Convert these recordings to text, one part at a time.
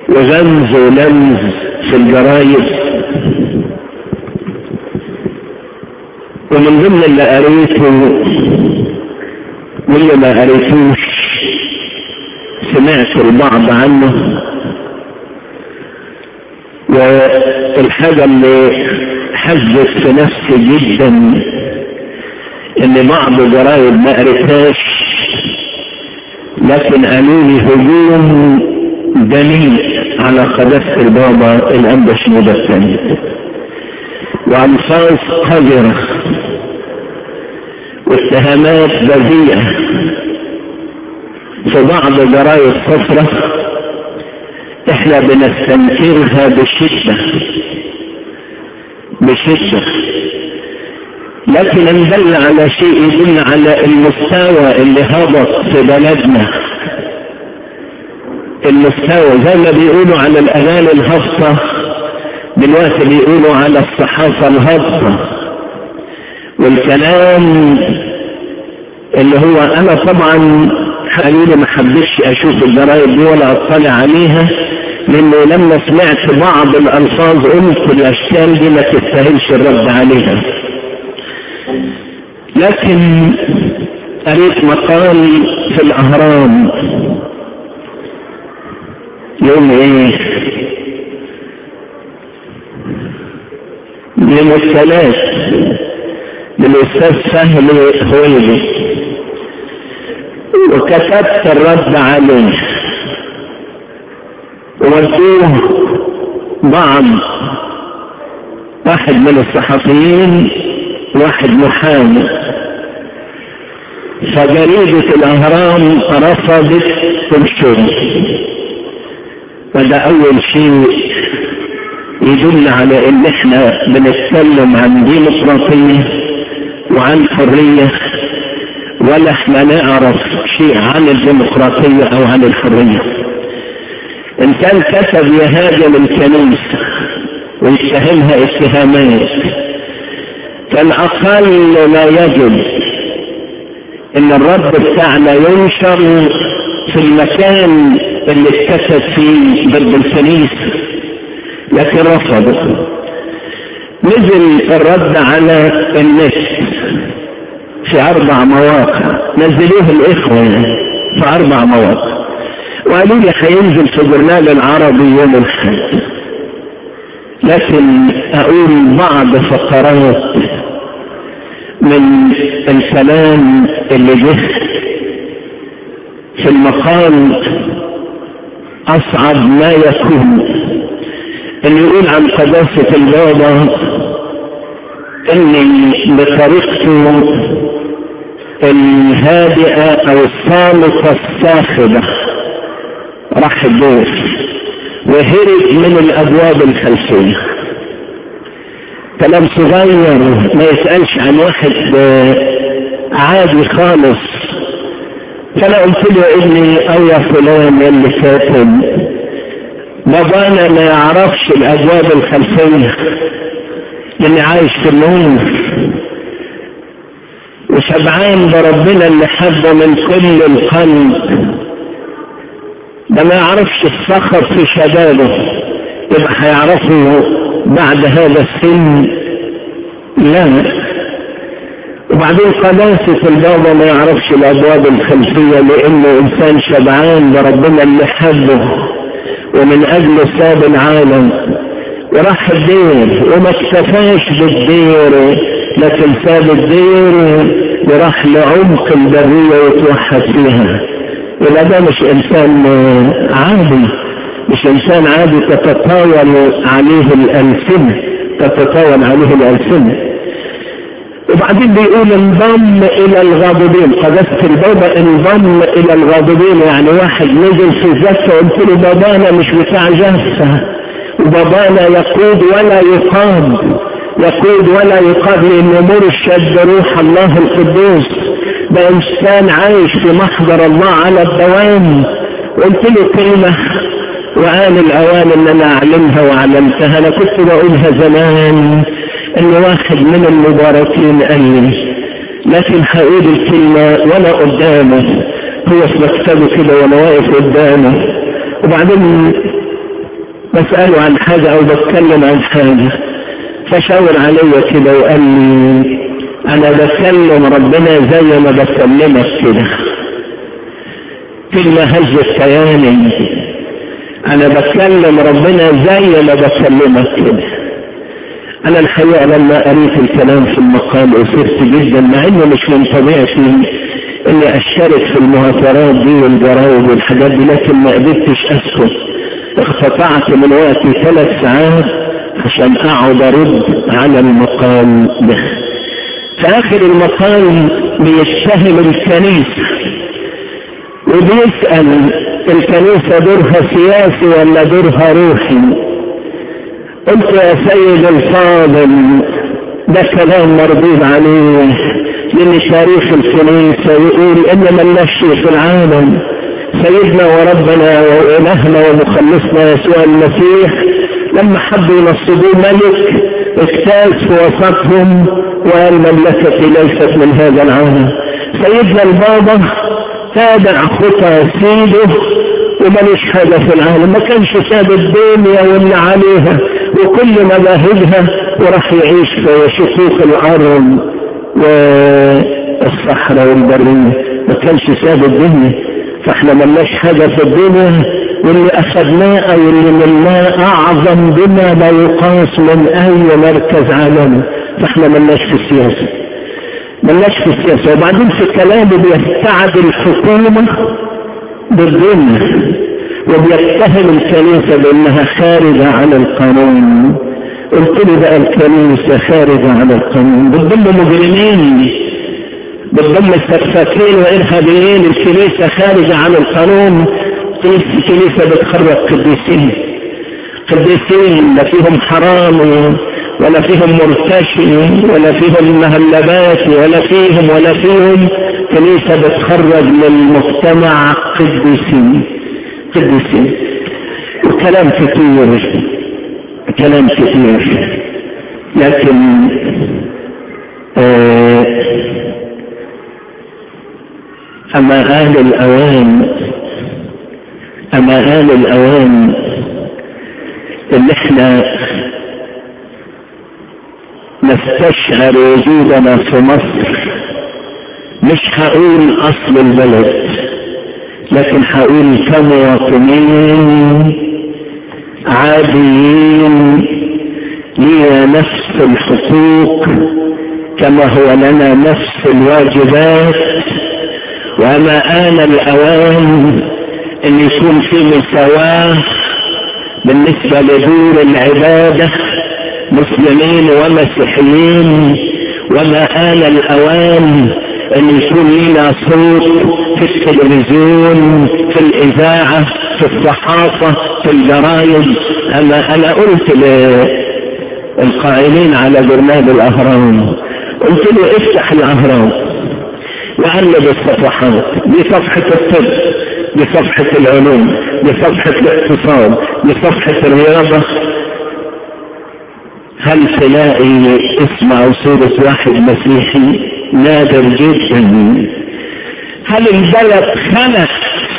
وغمز ولمز في الجرايد ومن ضمن اللي قريته واللي ما قريتوش سمعت البعض عنه والحاجة اللي حزت في نفسي جدا ان بعض جرايد ما قريتهاش لكن قالوا لي هجوم دليل على قداسة البابا الأنبا شنودة الثاني وألفاظ قذرة واتهامات بذيئة في بعض جرايد صفرة احنا بنستنكرها بشدة بشدة لكن ان دل على شيء يدل على المستوى اللي هبط في بلدنا المستوى زي ما بيقولوا على الاغاني الهابطة دلوقتي بيقولوا على الصحافة الهابطة والكلام اللي هو انا طبعا حقيقي ما حبش اشوف الجرايد دي ولا اطلع عليها لانه لما سمعت بعض الالفاظ قلت الاشكال دي ما تستاهلش الرد عليها لكن قريت مقال في الاهرام يوم ايه يوم الثلاث للاستاذ سهل هويلي وكتبت الرد عليه وودوه بعض واحد من الصحفيين واحد محامي فجريدة الأهرام رفضت تنشره وده أول شيء يدل على إن إحنا بنتكلم عن ديمقراطية وعن حرية ولا احنا نعرف شيء عن الديمقراطية أو عن الحرية إن كان كتب يهاجم الكنيسة ويتهمها اتهامات كان أقل ما يجب إن الرد بتاعنا ينشر في المكان اللي اتكتب فيه ضد الكنيسة لكن رفضوا نزل الرد على النت في أربع مواقع نزلوه الإخوة في أربع مواقع وقالوا لي هينزل في جورنال العربي يوم الحد لكن أقول بعض فقرات من الكلام اللي جه في المقال أصعب ما يكون اللي يقول عن قداسة البابا اني بطريقته الهادئة او الصامتة الصاخبة راح الدور وهرب من الابواب الخلفية كلام صغير ما يسألش عن واحد عادي خالص فانا قلت له اني او يا فلان اللي كاتب بابانا ما يعرفش الابواب الخلفيه لاني عايش في النور وشبعان بربنا اللي حبه من كل القلب ده ما يعرفش الصخر في شبابه يبقى هيعرفه بعد هذا السن لا وبعدين قداسة البابا ما يعرفش الأبواب الخلفية لأنه إنسان شبعان بربنا اللي حبه ومن أجل ساب العالم وراح الدير وما اكتفاش بالدير لكن ساب الدير وراح لعمق البرية وتوحد فيها يبقى ده مش إنسان عادي مش إنسان عادي تتطاول عليه الألسنة تتطاول عليه الألسنة وبعدين بيقول انضم الى الغاضبين قدست البابا انضم الى الغاضبين يعني واحد نزل في زفة قلت له بابانا مش بتاع زفة وبابانا يقود ولا يقاد يقود ولا يقاد لانه مرشد روح الله القدوس ده انسان عايش في محضر الله على الدوام قلت له كلمة وآن الأوان ان انا اعلمها وعلمتها انا كنت بقولها زمان ان واحد من المباركين قال لي لكن هقول الكلمة وانا قدامه هو في مكتبه كده وانا واقف قدامه وبعدين بسأله عن حاجة أو بتكلم عن حاجة فشاور عليا كده وقال لي أنا بكلم ربنا زي ما بكلمك كده كلمة هز الكيان أنا بكلم ربنا زي ما بكلمك كده أنا الحقيقة لما قريت الكلام في المقال أثرت جدا مع إنه مش من طبيعتي إني أشترك في المهاترات دي والجرايد والحاجات دي لكن ما قدرتش أسكت اقتطعت من وقتي ثلاث ساعات عشان أقعد أرد على المقال ده في آخر المقال بيتهم الكنيسة وبيسأل الكنيسة دورها سياسي ولا دورها روحي قلت يا سيد الفاضل ده كلام مردود عليه لان تاريخ الكنيسة يقول ان ملناش شيء في العالم سيدنا وربنا وإلهنا ومخلصنا يسوع المسيح لما حبوا ينصبوه ملك اجتاز في وسطهم وقال مملكتي ليست من هذا العالم سيدنا البابا تابع خطى سيده وملوش حاجة في العالم ما كانش ساب الدنيا واللي عليها وكل مذاهبها وراح يعيش في شقوق الأرض والصحراء والبرية ما كانش ساب الدنيا فاحنا ملناش حاجة في الدنيا واللي أخذناه أو اللي ملناه أعظم بما لا يقاس من أي مركز عالمي فاحنا ملناش في السياسة ملناش في السياسة وبعدين في كلامه بيستعد الحكومة بالظلم وبيتهم الكنيسة بأنها خارجة عن القانون قلت له بقى الكنيسة خارجة عن القانون بتضم مجرمين بتضم السفاكين وإرهابيين الكنيسة خارجة عن القانون الكنيسة بتخرج قديسين قديسين لا فيهم حرام ولا فيهم مرتشي ولا فيهم مهلبات ولا فيهم ولا فيهم كنيسة بتخرج للمجتمع قديسين قديسين وكلام كثير كلام كثير لكن آه أما آل الأوان أما آل الأوان اللي احنا نستشعر وجودنا في مصر مش هقول أصل البلد لكن هقول كمواطنين عاديين لنا نفس الحقوق كما هو لنا نفس الواجبات وما آن الأوان أن يكون في مساواة بالنسبة لدور العبادة مسلمين ومسيحيين وما آن الأوان أن يكون لنا صوت في التلفزيون في الإذاعة في الصحافة في الجرايد أما أنا قلت للقائلين على برنامج الأهرام قلت له افتح الأهرام وقلب الصفحات دي صفحة الطب دي صفحة العلوم دي صفحة الاقتصاد دي صفحة الرياضة هل تلاقي اسم او صورة واحد مسيحي نادر جدا هل البلد خلق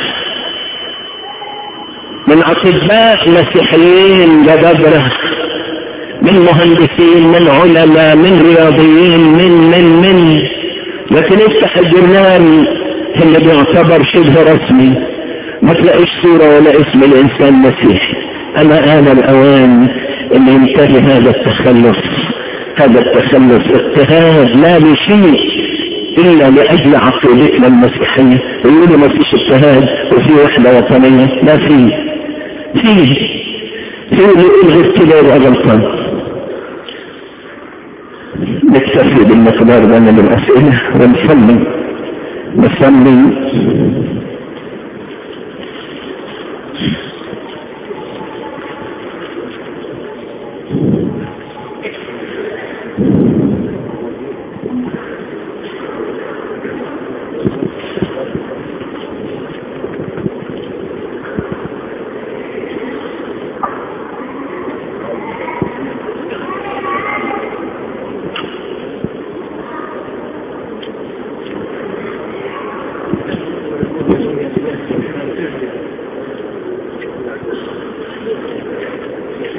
من اطباء مسيحيين جبابرة من مهندسين من علماء من رياضيين من من من لكن افتح الجرنال اللي بيعتبر شبه رسمي ما تلاقيش صورة ولا اسم الانسان مسيحي اما آن الاوان ان ينتهي هذا التخلف هذا التخلف اضطهاد لا لشيء الا لاجل عقيدتنا المسيحية يقولوا ما فيش اضطهاد وفي وحدة وطنية لا فيه فيه فيه اللي يقول غير كده يبقى غلطان نكتفي بالمقدار ده من الاسئلة ونصلي نصلي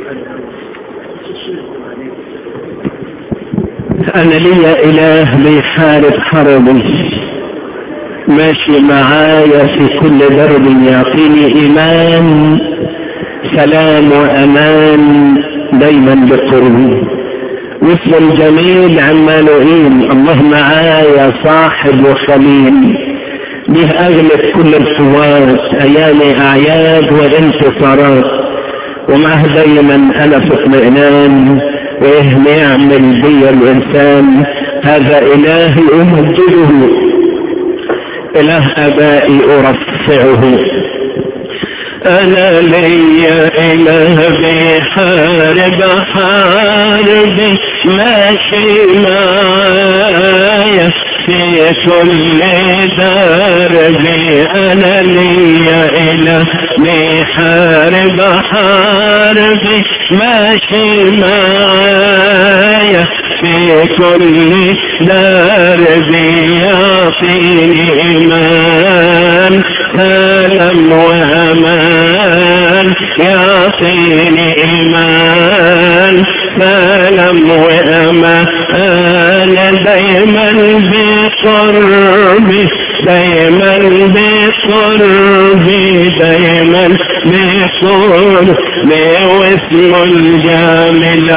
أنا لي إله بيحارب حربي ماشي معايا في كل درب يعطيني إيمان سلام وأمان دايما بقربي مثل الجميل عمانوئيل الله معايا صاحب وخليل به أغلب كل القوات أيام أعياد وانتصارات ومعه دايما أنا في اطمئنان وإيه يعمل بي الإنسان هذا إلهي أمجده إله أبائي أرفعه أنا لي إله بحارب حاربي ماشي معايا في كل دربي أنا لي إله بحارب حاربي ماشي معايا في كل دربي يعطيني إيمان سلام وأمان يعطيني إيمان سلام وأمان دايما بقربي دايما بقربي دايما بقربي واسم الجامل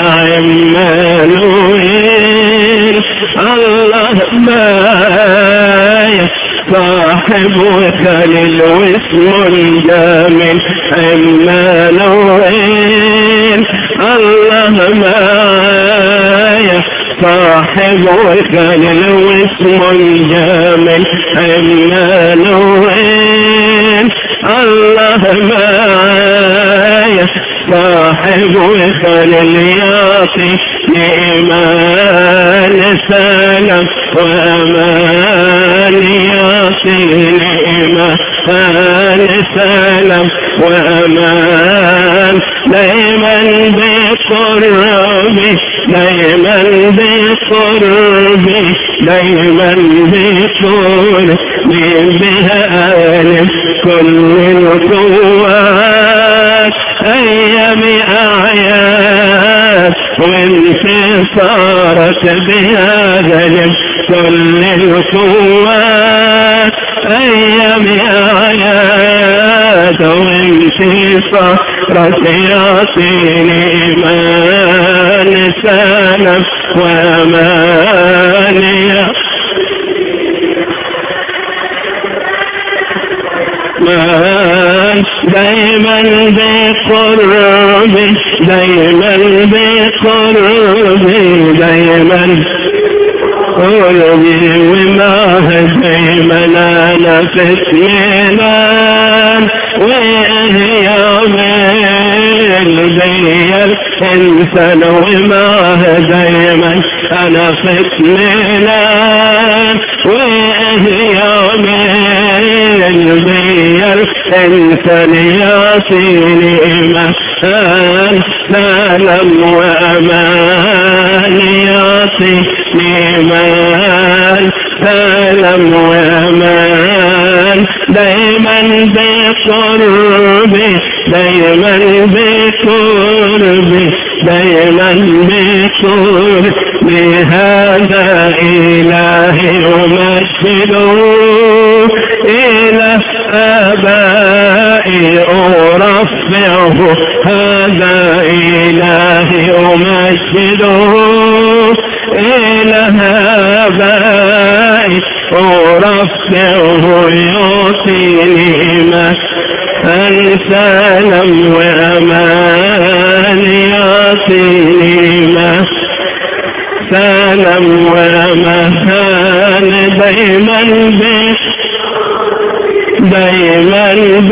عمانويل الله ما صاحب وخليل واسم الجامل عمانويل الله ما صاحب وخليل واسم الجامل عمانويل الله معايا صاحب وخليل يعطي إيمان سلام وأمان يعطي إيمان سلام وأمان دايما بقربي دايما بقربي دايما بقربي بها أعلم كل القوات أيام أعياد وانتصارت بهذا كل القوات أيام أعياد وانتصارت يعطيني إيمان سلام وأمان الرحمن دايما بقربي دايما بقربي دايما قربي وما دايما انا في اطمئنان وهي من زي الانسان وما دايما انا في اطمئنان وهي من زي الانسان يعطيني ايمان سلام وامان يعطيني ايمان سلام وامان دايما بقربي دايما بقربي دايما بقربي هذا إلهي أمثله إلى آبائي أرفعه هذا إلهي أمثله إلى آبائي أرفعه يعطيني ما سلام وأمان يعطيني ما سلام وأمان دايما بك دايما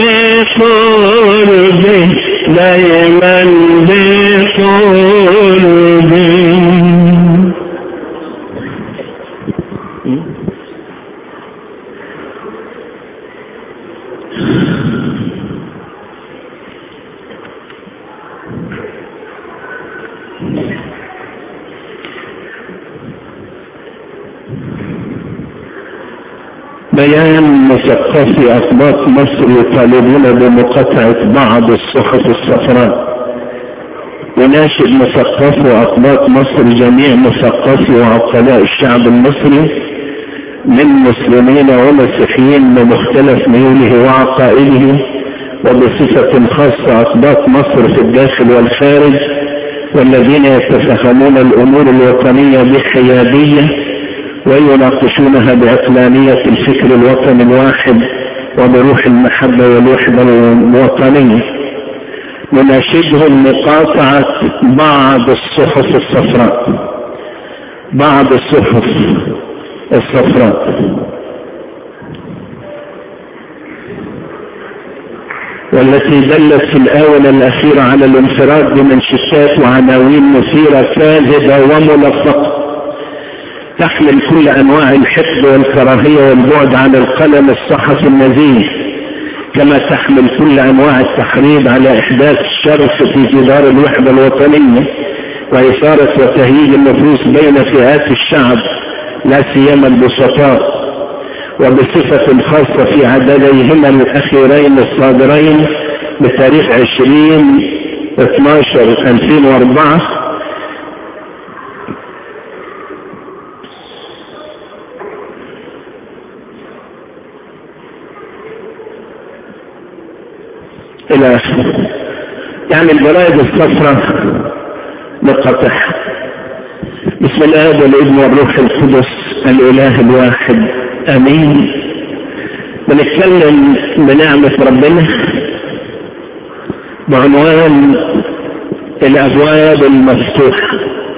بقربي دايما بقربي بيان مثقفي أقباط مصر يطالبون بمقاطعة بعض الصحف الصفراء وناشد مثقف وأقباط مصر جميع مثقفي وعقلاء الشعب المصري من مسلمين ومسيحيين بمختلف ميوله وعقائده وبصفة خاصة أقباط مصر في الداخل والخارج والذين يتفهمون الأمور الوطنية بحيادية ويناقشونها بعقلانية الفكر الوطني الواحد وبروح المحبة والوحدة الوطنية نناشدهم مقاطعة بعض الصحف الصفراء بعض الصحف الصفراء والتي دلت في الآونة الأخيرة على الانفراد بمنشطات وعناوين مثيرة كاذبة وملفقة تحمل كل أنواع الحقد والكراهية والبعد عن القلم الصحفي النزيه كما تحمل كل أنواع التحريض على إحداث الشرف في جدار الوحدة الوطنية وإثارة وتهييج النفوس بين فئات الشعب لا سيما البسطاء وبصفة خاصة في عدديهما الأخيرين الصادرين بتاريخ 20 12 2004 إلى آخره يعني الجرائد الصفراء نقطعها بسم الله والابن والروح القدس الإله الواحد امين بنتكلم بنعمة ربنا بعنوان الابواب المفتوحة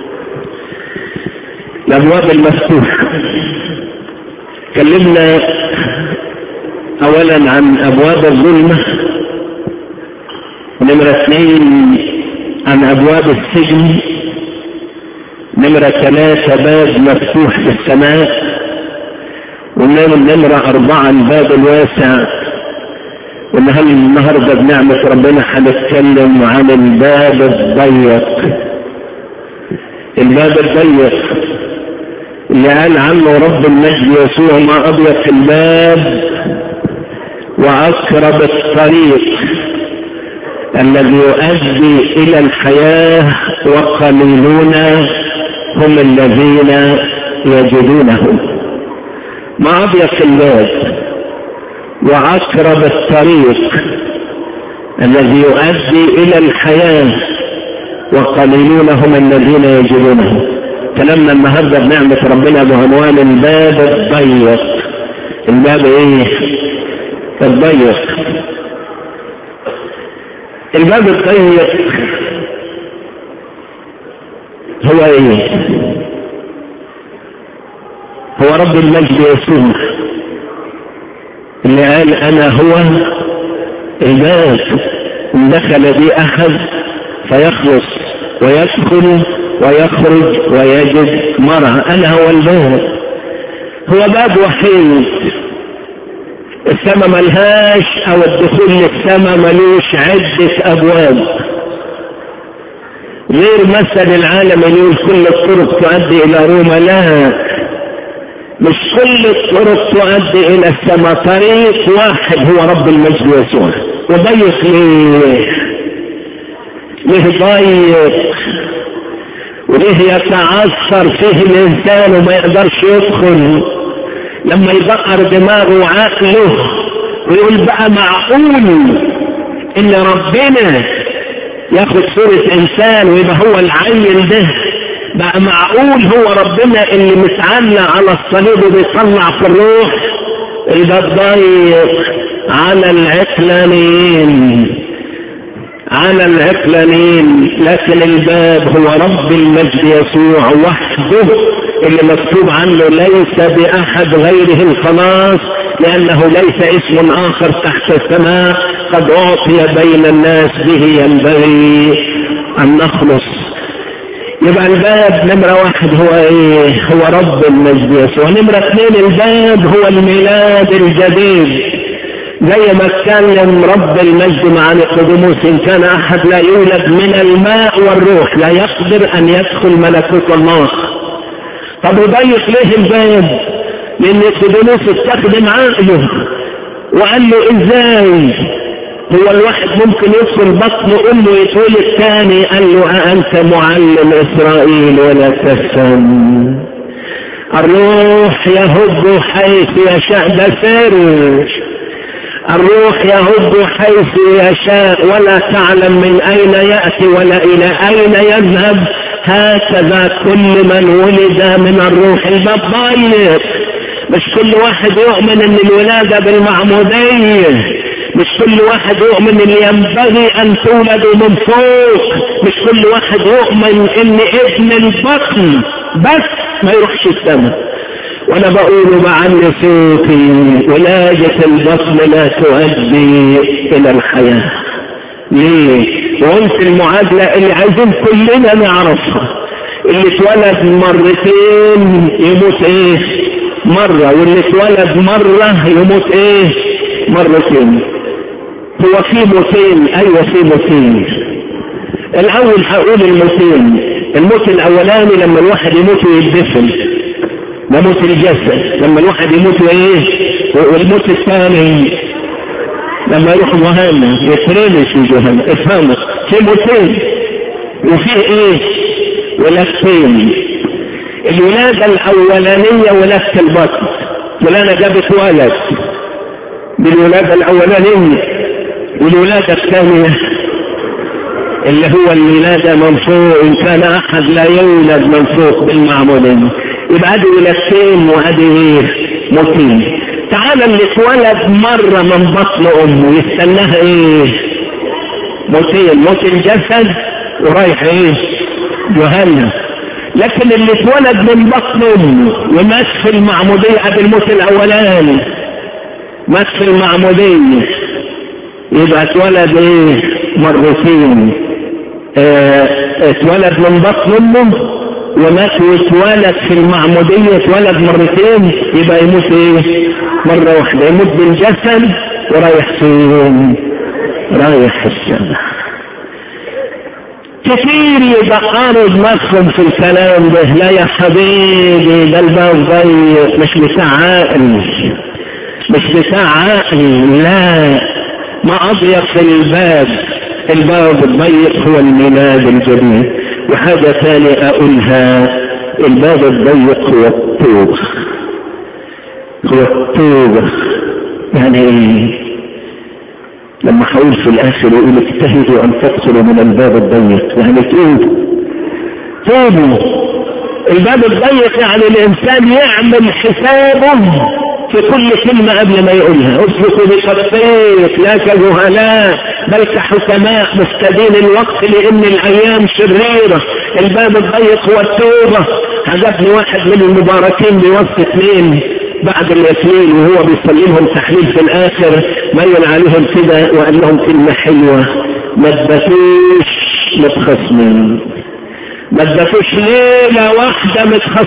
الابواب المفتوحة تكلمنا اولا عن ابواب الظلمة نمرة اثنين عن ابواب السجن نمرة ثلاثة باب مفتوح في السماء وننام النمرة أربعة الباب الواسع ونهل النهاردة بنعمة ربنا هنتكلم عن الباب الضيق الباب الضيق اللي قال عنه رب المجد يسوع ما أضيق الباب وأقرب الطريق الذي يؤدي إلى الحياة وقليلون هم الذين يجدونه ما أضيق الباب وأقرب الطريق الذي يؤدي إلى الحياة وقليلون هم الذين يجدونه كلامنا النهارده بنعمة ربنا بعنوان الباب الضيق الباب ايه الضيق الباب الضيق هو ايه هو رب المجد يسوع اللي قال انا هو الباب ان دخل بي احد فيخلص ويدخل ويخرج ويجد مرة انا هو الباب هو باب وحيد السماء ملهاش او الدخول للسماء ملوش عدة ابواب غير مثل العالم اللي يقول كل الطرق تؤدي الى روما لا مش كل الطرق تؤدي الى السماء طريق واحد هو رب المجد يسوع وضيق ليه ليه ضيق وليه يتعثر فيه الانسان وما يقدرش يدخل لما يبقر دماغه وعقله ويقول بقى معقول ان ربنا ياخد صورة انسان ويبقى هو العين ده بقى معقول هو ربنا اللي متعلق على الصليب وبيطلع في الروح يبقى ضيق على العقلانيين على العقلانيين لكن الباب هو رب المجد يسوع وحده اللي مكتوب عنه ليس بأحد غيره الخلاص لأنه ليس اسم آخر تحت السماء قد أعطي بين الناس به ينبغي أن نخلص يبقى الباب نمرة واحد هو ايه هو رب المجد يسوع نمرة اثنين الباب هو الميلاد الجديد زي ما اتكلم رب المجد مع نيقوديموس ان كان احد لا يولد من الماء والروح لا يقدر ان يدخل ملكوت الله طب وضيق ليه الباب لان نيقوديموس استخدم عقله وقال له ازاي هو الواحد ممكن يدخل بطن امه يتولد تاني قال له أأنت معلم إسرائيل ولا تفهم الروح يهب حيث يشاء ده سر الروح يهب حيث يشاء ولا تعلم من أين يأتي ولا إلى أين يذهب هكذا كل من ولد من الروح الباب ضيق مش كل واحد يؤمن ان الولادة بالمعمودية مش كل واحد يؤمن ان ينبغي ان تولدوا من فوق مش كل واحد يؤمن ان ابن البطن بس ما يروحش السماء وانا بقول بعلي صوتي ولادة البطن لا تؤدي الى الحياة ليه وقلت المعادلة اللي عايزين كلنا نعرفها اللي اتولد مرتين يموت ايه مرة واللي اتولد مرة يموت ايه مرتين هو في موتين ايوه في موتين الاول هقول الموتين الموت الاولاني لما الواحد يموت ويدفن ده موت الجسد لما الواحد يموت وايه والموت الثاني لما يروح جهنم يترمي في جهنم افهموا في موتين وفي ايه ولادتين الولادة الاولانية ولادة البطن فلانة جابت ولد بالولادة الاولانية والولادة الثانية اللي هو الولادة من فوق ان كان احد لا يولد من فوق بالمعمودين يبقى ادي ولادتين وادي ايه موتين تعالى اللي اتولد مرة من بطن امه يستناها ايه موتين موت الجسد ورايح ايه جهنم لكن اللي اتولد من بطن امه ومات في المعمودية قبل الموت الاولاني مات في المعمودية يبقى اتولد ايه مرتين اه اتولد من بطن امه ومات واتولد في المعمودية اتولد مرتين يبقى يموت ايه مرة واحدة يموت بالجسد ورايح فين رايح السماء كثير يبقروا دماغهم في الكلام ده لا يا حبيبي ده الباب ضيق مش بتاع عقل مش بتاع عقل لا ما اضيق الباب الباب الضيق هو الميلاد الجديد وحاجة ثانية اقولها الباب الضيق هو التوبة هو التوبة يعني ايه لما حاول في الاخر يقول اجتهدوا ان تدخلوا من الباب الضيق يعني توبوا توبوا الباب الضيق يعني الانسان يعمل حسابه في كل كلمة قبل ما يقولها اسلكوا بتطبيق لا كجهلاء بل كحكماء مفتدين الوقت لان الايام شريرة الباب الضيق هو التوبة عجبني واحد من المباركين بيوصي اثنين بعد الاثنين وهو بيصلي لهم تحليل في الاخر ميل عليهم كده وقال لهم كلمة حلوة ما تباتوش متخصمين ما تباتوش ليلة واحدة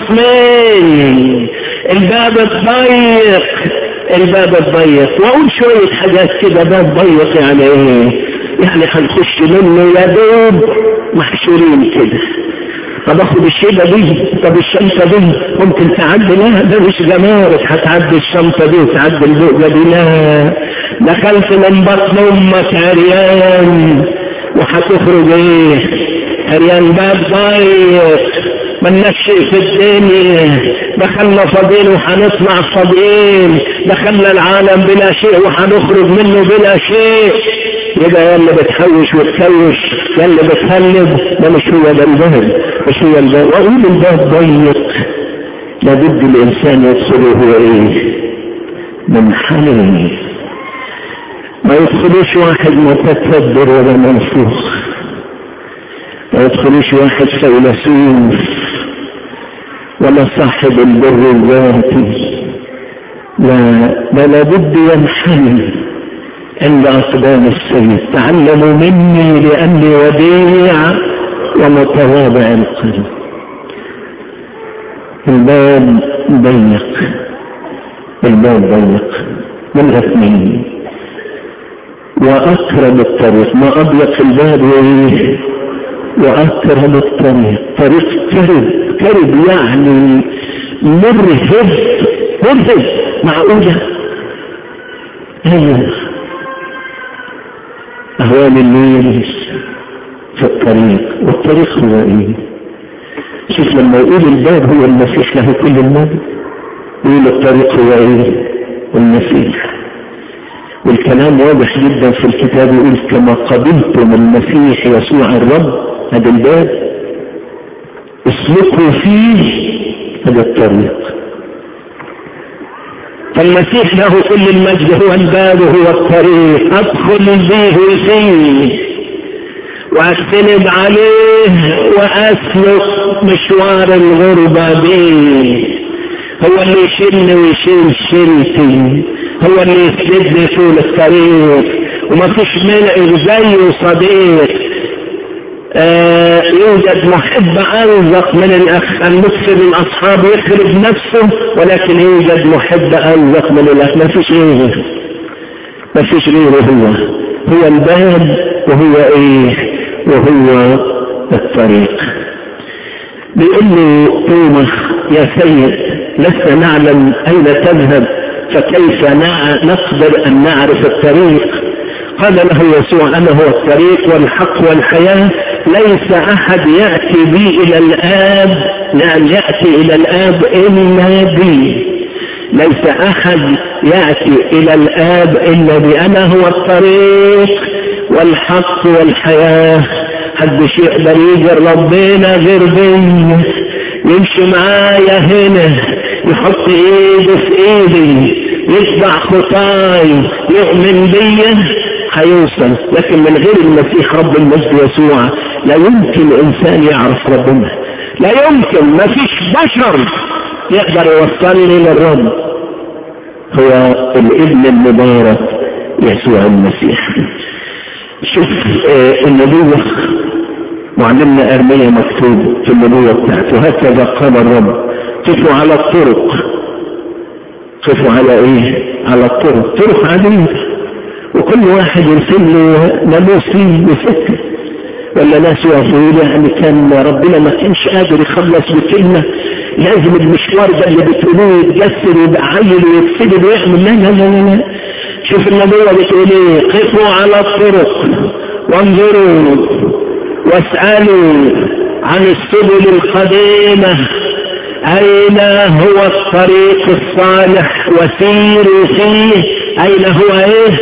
متخصمين الباب الضيق الباب الضيق واقول شوية حاجات كده باب ضيق يعني ايه يعني هنخش منه يا دوب محشورين كده طب اخد الشيبة دي طب الشنطة دي ممكن تعدي لا ده مش جمارك هتعدي الشنطة دي وتعدي البؤجة دي لا دخلت من بطن امك عريان وهتخرج ايه عريان باب ضيق ملناش شيء في الدنيا دخلنا فضيل وهنطلع فضيل دخلنا العالم بلا شيء وهنخرج منه بلا شيء يبقى يا اللي بتحوش وتكوش يا اللي بتهلب ده مش هو ده الباب مش هو الباب واقول الباب ضيق لابد الانسان يدخله هو ايه منحني ما يدخلوش واحد متكبر ولا منفوخ ما يدخلوش واحد فيلسوف ولا صاحب البر الذاتي لا ده لابد ينحني عند أقدام السيد تعلموا مني لأني وديع ومتواضع القلب الباب ضيق الباب ضيق من اثنين وأكرم الطريق ما أضيق الباب وإيه وأكرم الطريق طريق كرب كرب يعني مرهب مرهب معقولة ايوه أهوال الليل في الطريق والطريق هو ايه شوف لما يقول الباب هو المسيح له كل المال يقول الطريق هو ايه المسيح والكلام واضح جدا في الكتاب يقول كما قبلتم المسيح يسوع الرب هذا الباب اسلكوا فيه هذا الطريق فالمسيح له كل المجد هو الباب هو الطريق ادخل به فيه واستند عليه واسلك مشوار الغربة به هو اللي يشيلني ويشيل شيلتي هو اللي يسندني طول الطريق وما فيش ملء زيه صديق آه يوجد محب أنزق من الأخ المكسر من أصحابه يخرج نفسه ولكن يوجد محب أنزق من الأخ ما فيش غيره ما فيش غيره هو هو الباب وهو إيه وهو الطريق بيقول له توما يا سيد لسنا نعلم أين تذهب فكيف نقدر أن نعرف الطريق قال له يسوع أنا هو الطريق والحق والحياة ليس أحد يأتي بي إلى الآب لأن يأتي إلى الآب إلا بي ليس أحد يأتي إلى الآب إلا بي أنا هو الطريق والحق والحياة حدش يقدر يجي ربنا غير بي يمشي معايا هنا يحط ايده في ايدي يتبع خطاي يؤمن بيا هيوصل لكن من غير المسيح رب المجد يسوع لا يمكن انسان يعرف ربنا لا يمكن ما فيش بشر يقدر يوصلني للرب هو الابن المبارك يسوع المسيح شوف آه النبوة معلمنا أرمية مكتوب في النبوة بتاعته هكذا قال الرب قفوا على الطرق قفوا على ايه على الطرق طرق عديدة وكل واحد يرسل له ناموس فيه وسكة ولا ناس يقول يعني كان ربنا ما كانش قادر يخلص بكلمة لازم المشوار ده اللي بتقولوه يتجسر ويبقى عيل ويتسجد ويعمل لا لا لا لا شوف النبوة بتقول ايه قفوا على الطرق وانظروا واسألوا عن السبل القديمة أين هو الطريق الصالح وسيروا فيه أين هو إيه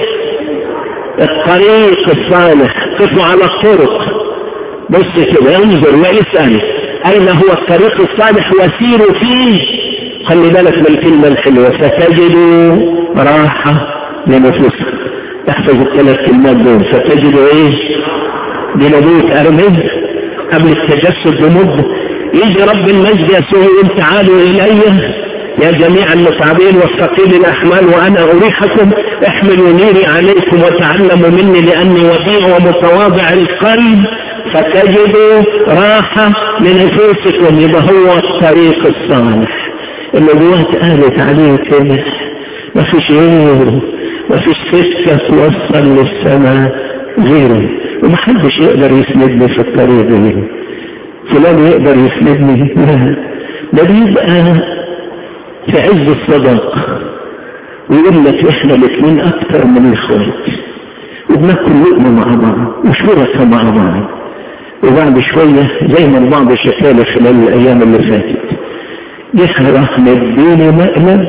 الطريق الصالح قفوا على الطرق بص كده انظر واسأل أين هو الطريق الصالح وسيروا فيه خلي بالك من الكلمة الحلوة فتجدوا راحة لنفوسك تحفظ الثلاث كلمات دول فتجدوا ايه بنبوة أرمز قبل التجسد بمدة يجي رب المجد يسوع يقول تعالوا إلي يا جميع المتعبين والثقيل الأحمال وأنا أريحكم احملوا نيري عليكم وتعلموا مني لأني وديع ومتواضع القلب فتجدوا راحة لنفوسكم يبقى هو الطريق الصالح النبوات قالت عليه كده ما فيش غيره ما فيش سكة توصل للسماء غيره ومحدش يقدر يسندني في الطريق غيره فلان يقدر يسندني لا ده بيبقى في عز الصداقة ويقول لك احنا الاثنين اكتر من الاخوات وبناكل لقمه مع بعض وشركة مع بعض وبعد شوية زي ما البعض شكالة خلال الايام اللي فاتت يحرق مديني مقلب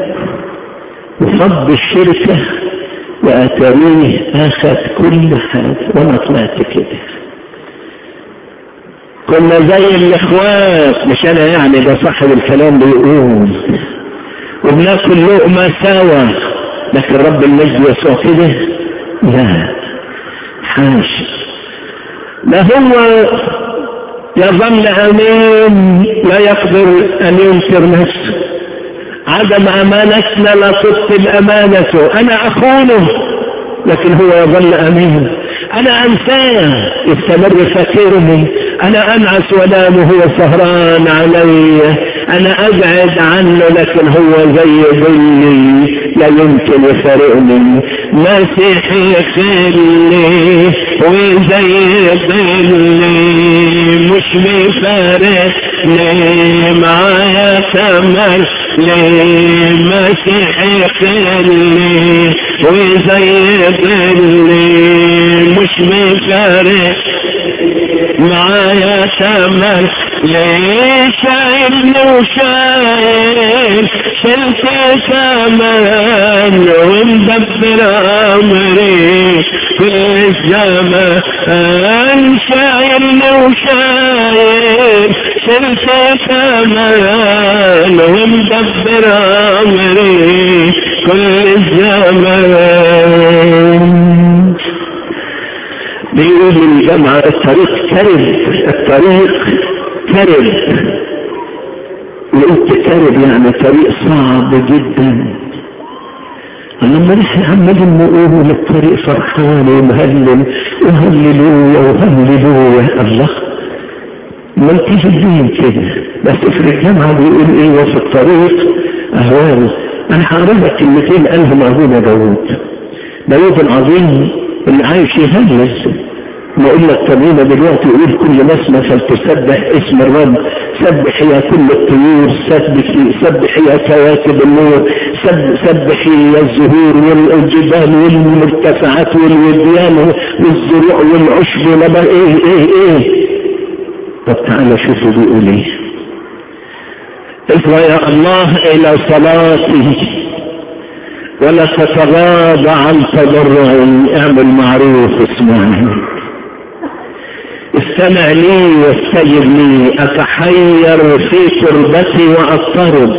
وفض الشركة واتاريه اخذ كل حاجة وانا طلعت كده كنا زي الاخوات مش انا يعني ده صاحب الكلام بيقول وبناكل لقمة سوا لكن رب المجد يسوع كده لا حاش لا هو يظل امين لا يقدر ان ينكر نفسه عدم امانتنا لا تبطل امانته انا اخونه لكن هو يظل امين انا انساه يستمر فاكرني انا انعس وانام هو سهران علي انا ابعد عنه لكن هو زي ظلي لا يمكن يفارقني مسيحي خلي وزي ظلي مش بيفارقني معايا تمر لي مسيحي خلي وزي ظلي مش مش مفارق معايا تمل ليه شايلني وشايل شلت كمان ومدبر امري كل الزمان شايلني وشايل شلت كمان ومدبر امري كل الزمان بيقول الجامعة الطريق كرب الطريق كرب وقلت كرب يعني طريق صعب جدا لما نحن عمالين نقول الطريق فرحان ومهلل وهللويا وهللويا الله ما انت جدين كده بس في الجامعة بيقول ايه وفي الطريق اهوال انا هقرا لك كلمتين قالهم ابونا داوود داوود العظيم اللي عايش يهلس نقول لك تمرينة دلوقتي يقول كل نسمة فلتسبح اسم الرب سبح يا كل الطيور سبح سبح يا كواكب النور سب سبح يا الزهور والجبال والمرتفعات والوديان والزروع والعشب ونبا ايه ايه ايه طب تعالى شوفوا بيقول ايه افرى يا الله الى صلاتي ولا تتغاضى عن تضرعي اعمل معروف اسمعني استمع لي واستجب لي اتحير في تربتي واضطرب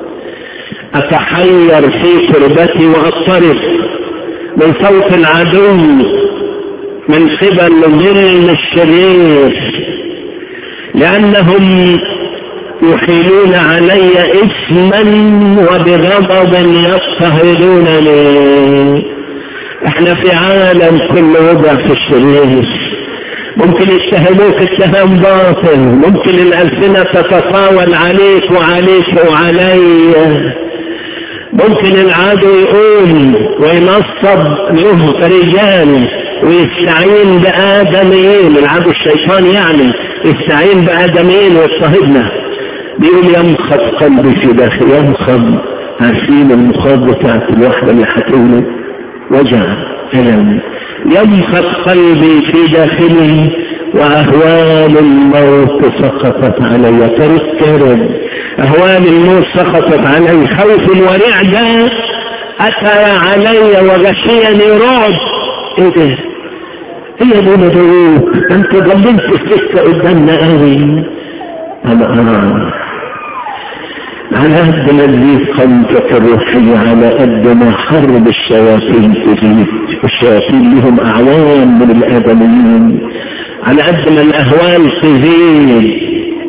اتحير في تربتي واضطرب من صوت العدو من قبل ظل الشرير لانهم يحيلون علي اسما وبغضب يضطهدونني احنا في عالم كل وضع في الشرير ممكن يتهموك اتهام باطل ممكن الألسنة تتطاول عليك وعليك وعلي ممكن العدو يقول وينصب له رجال ويستعين بآدميين العدو الشيطان يعني يستعين بآدميين ويضطهدنا بيقول يمخض قلبي في داخل يمخض عارفين المخاض بتاعت الواحدة اللي هتولد وجع ألم يمخض قلبي في داخلي وأهوال الموت سقطت علي طريق كرب أهوال الموت سقطت علي خوف ورعدة أتى علي وغشيني رعب إيه ده؟ إيه يا ابونا دروك أنت ضللت السكة قدامنا قوي أنا أنا على قد ما تزيد قمتك الروحية على قد ما حرب الشياطين تزيد الشياطين لهم أعوان من الآدميين على قد ما الأهوال تزيد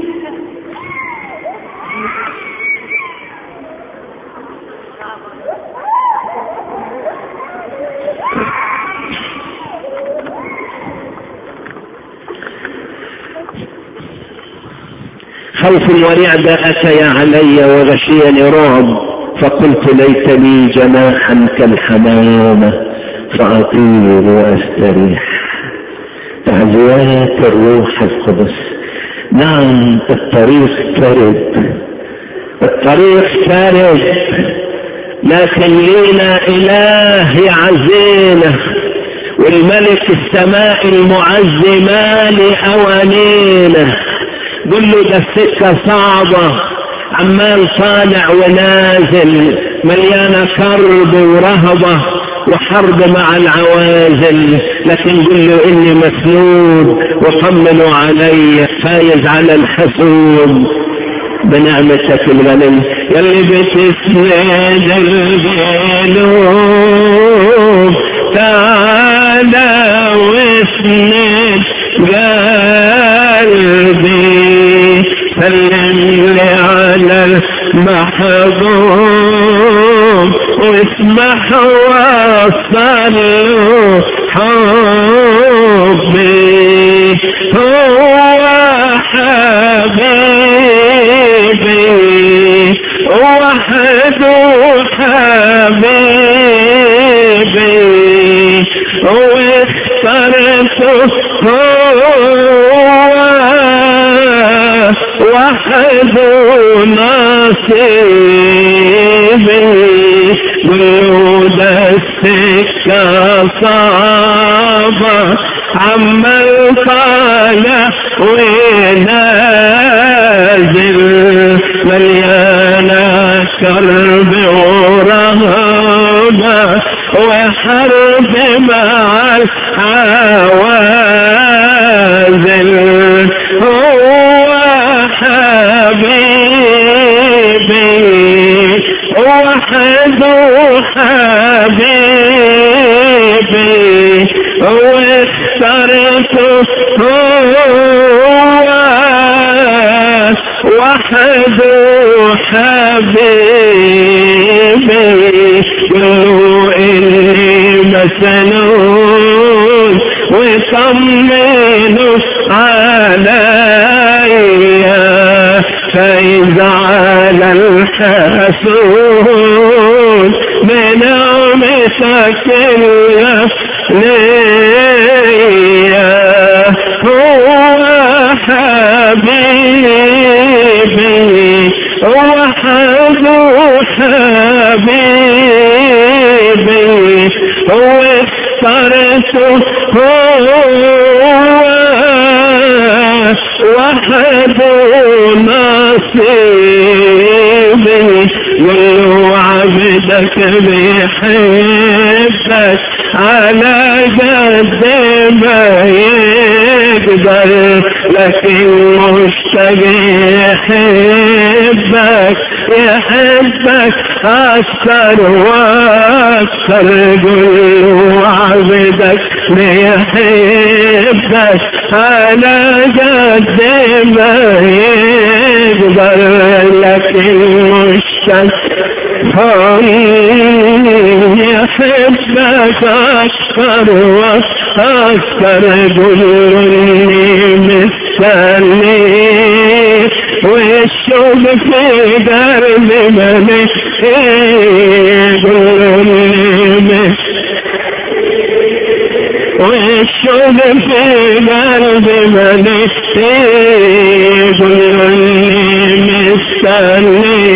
خوف ورعدة أتيا علي وغشيني رعب فقلت ليت لي جناحا كالحمامة فأطير وأستريح تعزيات الروح القدس نعم الطريق كرب الطريق كرب لكن لينا إله يعزينا والملك السماء المعز مالي أوانينا قل له ده السكة صعبة عمال طالع ونازل مليانة كرب ورهبة وحرب مع العوازل لكن قل له اني مسنود وطمنوا علي فايز على الحسود بنعمتك الغني يلي بتسند القلوب تعالى واسند قلبي سلم لي على المحبوب واسمح وصل حبي هو حبيبي وحده حبيبي واخترته هو وحده نصيبي جود السكة صعبة عما القلق ونازل مليانة كرب ورهبة وحرب مع العوازل هو حبيبي وحده حبيبي واخترته هو وحده حبيبي قلوا إني مسنون وطمنوا عليا فإذا على الحسون بنعمتك ليا هو حبيبي وحده حبيبي هو اخترته هو وحده نصيبي ولو عبدك بيحبك على قد ما يقدر لكن مشتاق يحبك يحبك أكثر وأكثر قل عبدك بيحبك على قد ما يقدر لكن مشتاق يحبك أكثر وأكثر قلني مستني والشوق في قلبي مني قلني والشوق في قلبي مني قلني مستني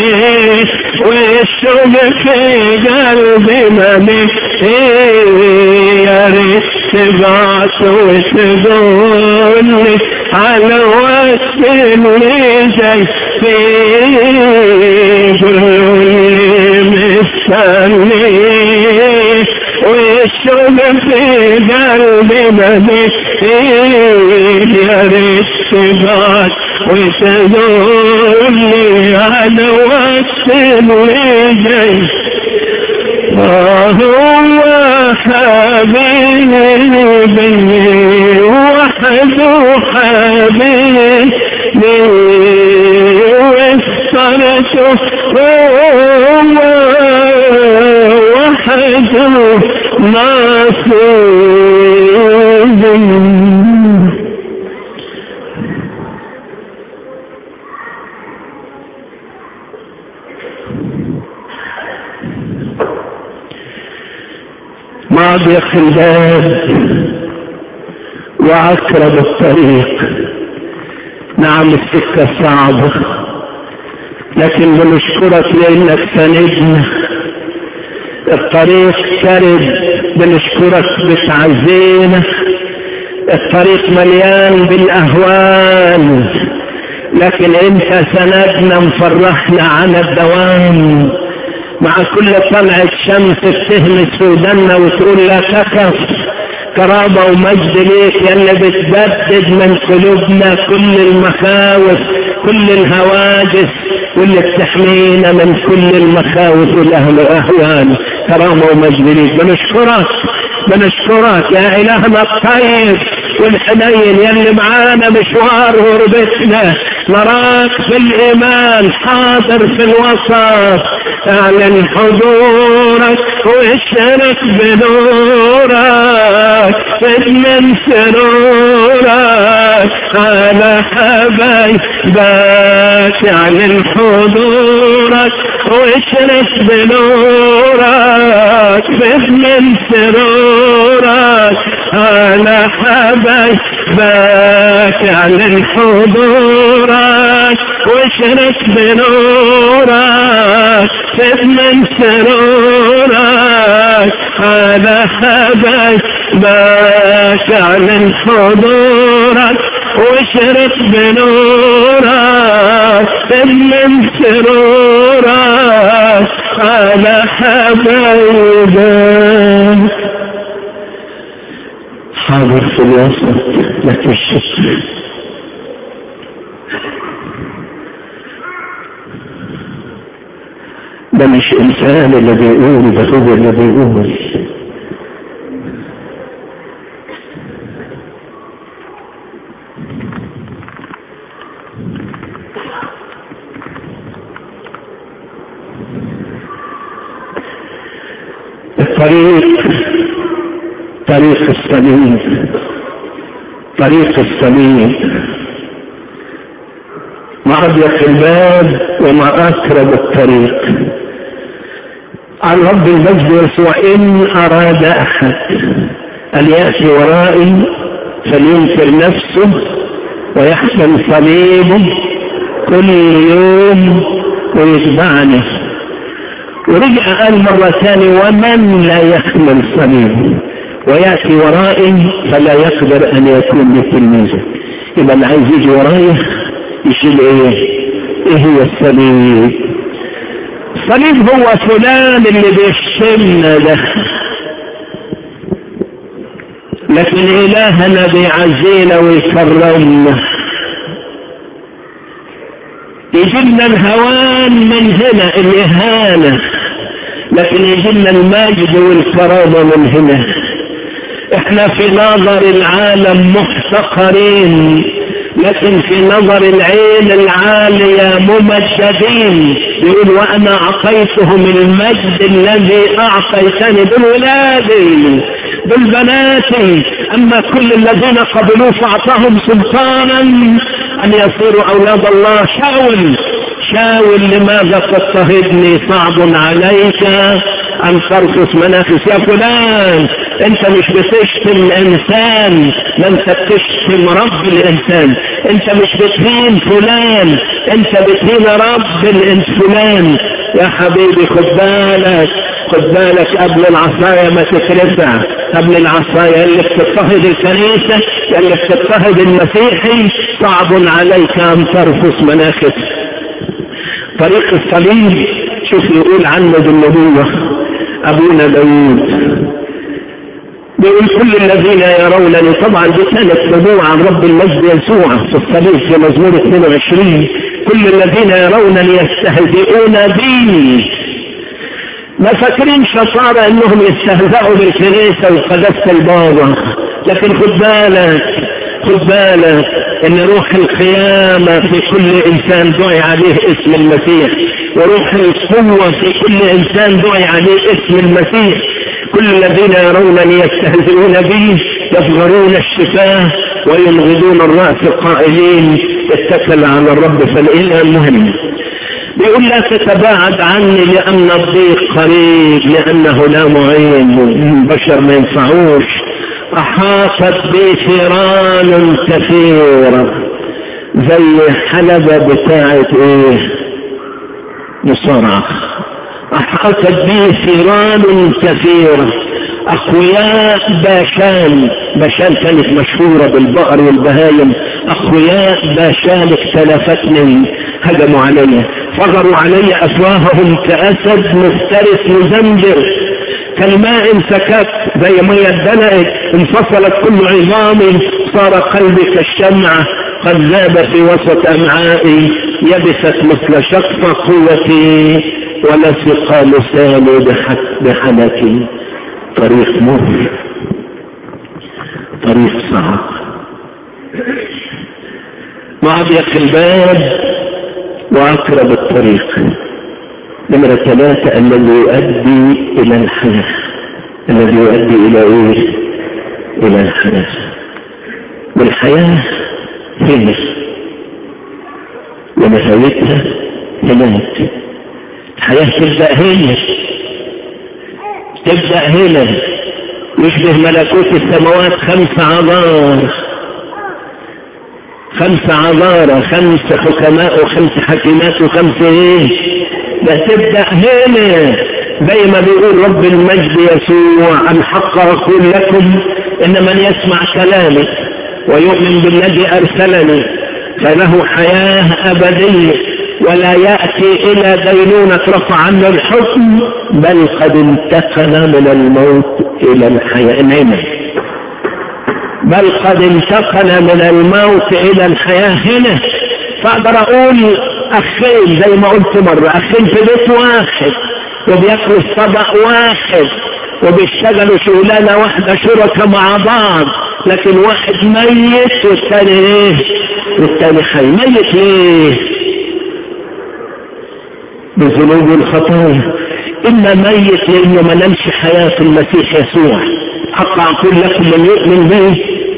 والشوق في قلبي مني يا ريت تبعت وتقولي على وقت اللي جاي فيه قولي مستني والشوق في قلبي مني يا ريت تبعت وتقولي على وقت اللي جاي هو حبيبي وحده حبيبي واخترته هو وحده نصيبي ما ضيق الباب وعكرب الطريق نعم السكة صعبة لكن بنشكرك لانك سندنا الطريق كرب بنشكرك بتعزينا الطريق مليان بالاهوال لكن انت سندنا مفرحنا على الدوام مع كل طلعة شمس بتهمس ودنا وتقول لا تخف كرامة ومجد ليك يا اللي بتبدد من قلوبنا كل المخاوف كل الهواجس واللي بتحمينا من كل المخاوف والاهوال كرامة ومجد ليك بنشكرك بنشكرك يا إلهنا الطيب والحنين يلي معانا مشوار غربتنا نراك في الإيمان حاضر في الوسط اعلن حضورك واشرك بنورك من سرورك على حبايبك اعلن حضورك واشرك بنورك من سرورك على حبايبك باك اعلن حضورك واشرك بنورك سد من سرورك على حباك اعلن حضورك واشرك بنورك سد من سرورك على حبايبك حاضر في الوسط لك الشكر ده مش انسان اللي بيقول ده هو اللي بيقول الطريق طريق الصليب طريق الصليب ما أضيق الباب وما أقرب الطريق عن رب المجد يسوع إن أراد أحد أن يأتي ورائي فلينكر نفسه ويحمل صليبه كل يوم ويتبعني ورجع قال مرة ثانية ومن لا يحمل صليبه ويأتي ورائي فلا يقدر أن يكون لتلميذه يبقى اللي عايز يجي ورايا يشيل ايه؟ ايه هو الصليب؟ الصليب هو فلان اللي بيشتمنا ده لكن إلهنا بيعزينا ويكرمنا يجيبنا الهوان من هنا الإهانة لكن يجيبنا المجد والكرامة من هنا احنا في نظر العالم محتقرين لكن في نظر العين العالية ممجدين يقول وانا اعطيتهم المجد الذي اعطيتني بالولادي بالبنات اما كل الذين قبلوه فاعطاهم سلطانا ان يصيروا اولاد الله شاول شاول لماذا تضطهدني صعب عليك ان ترقص منافس يا فلان انت مش بتشتم انسان ما انت بتشتم رب الانسان انت مش بتهين فلان انت بتهين رب الانسان يا حبيبي خد بالك خد بالك قبل العصاية ما تترفع قبل العصاية اللي بتضطهد الكنيسة اللي بتضطهد المسيحي صعب عليك ان ترفس مناخس طريق الصليب شوف يقول عنه بالنبوة ابونا داوود بيقول كل الذين يرونني طبعا دي كانت نبوة عن رب المجد يسوع في الصليب في مزمور 22 كل الذين يرونني يستهزئون بي ما فاكرين شطارة انهم يستهزئوا بالكنيسة وقداسة البابا لكن خد بالك خد بالك ان روح القيامة في كل انسان دعي عليه اسم المسيح وروح القوة في كل انسان دعي عليه اسم المسيح كل الذين يرونني يستهزئون بي يصغرون الشفاه وينغضون الرأس قائلين اتكل على الرب فالإله مهم بيقول لا تتباعد عني لأن الضيق قريب لأنه لا معين البشر ما ينفعوش أحاطت بي ثيران كثيرة زي حلبة بتاعت ايه مصارعة أحاطت بي ثيران كثيرة أقوياء باشان باشان كانت مشهورة بالبقر والبهايم أقوياء باشان اختلفتني هجموا علي فغروا علي أفواههم كأسد مفترس مزنجر كالماء سكت زي مية دلقت انفصلت كل عظامي صار قلبي كالشمعة قد ذاب في وسط أمعائي يبست مثل شقف قوتي ولصق لساني بحنكي طريق مر طريق صعب وأضيق الباب وأقرب الطريق نمرة ثلاثة الذي يؤدي إلى الحياة الذي يؤدي إلى إيه؟ إلى الحياة والحياة هنا ونهايتها هناك الحياة تبدأ هنا تبدأ هنا يشبه ملكوت السماوات خمس عذار خمس عذارى خمس حكماء وخمس حكيمات وخمس ايه ده تبدأ هنا زي ما بيقول رب المجد يسوع الحق أقول لكم إن من يسمع كلامي ويؤمن بالذي أرسلني فله حياة أبدية ولا يأتي إلى دينونة رفع عنه الحكم بل قد انتقل من الموت إلى الحياة نعم بل قد انتقل من الموت إلى الحياة هنا فأقدر أقول أخين زي ما قلت مرة أخين في بيت واحد وبياكلوا طبق واحد وبيشتغلوا شغلانة واحدة شركة مع بعض لكن واحد ميت والثاني ايه والثاني حي ميت ليه بذنوب الخطايا إما ميت لأنه ما نمش حياة المسيح يسوع حق أقول لكم من يؤمن به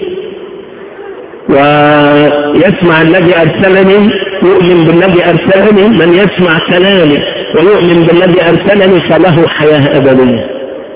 ويسمع الذي أرسلني يؤمن بالذي أرسلني من يسمع كلامي ويؤمن بالذي أرسلني فله حياة أبدية